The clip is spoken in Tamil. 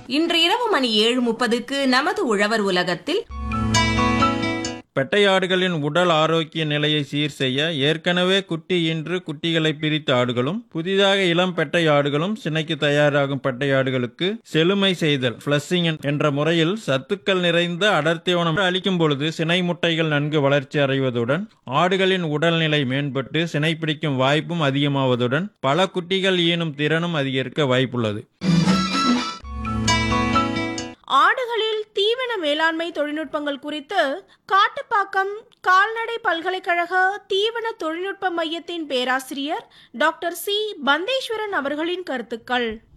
இன்று இரவு மணி ஏழு முப்பதுக்கு நமது உழவர் உலகத்தில் பெட்டையாடுகளின் உடல் ஆரோக்கிய நிலையை சீர் செய்ய ஏற்கனவே குட்டி ஈன்று குட்டிகளை பிரித்த ஆடுகளும் புதிதாக இளம் பெட்டையாடுகளும் சினைக்கு தயாராகும் பெட்டையாடுகளுக்கு செழுமை செய்தல் ஃபிளஷிங் என்ற முறையில் சத்துக்கள் நிறைந்த அடர்த்தியோனம் அளிக்கும் பொழுது சினை முட்டைகள் நன்கு வளர்ச்சி அடைவதுடன் ஆடுகளின் உடல்நிலை மேம்பட்டு சினை பிடிக்கும் வாய்ப்பும் அதிகமாவதுடன் பல குட்டிகள் ஈனும் திறனும் அதிகரிக்க வாய்ப்புள்ளது ஆடுகளில் தீவன மேலாண்மை தொழில்நுட்பங்கள் குறித்து காட்டுப்பாக்கம் கால்நடை பல்கலைக்கழக தீவன தொழில்நுட்ப மையத்தின் பேராசிரியர் டாக்டர் சி பந்தேஸ்வரன் அவர்களின் கருத்துக்கள்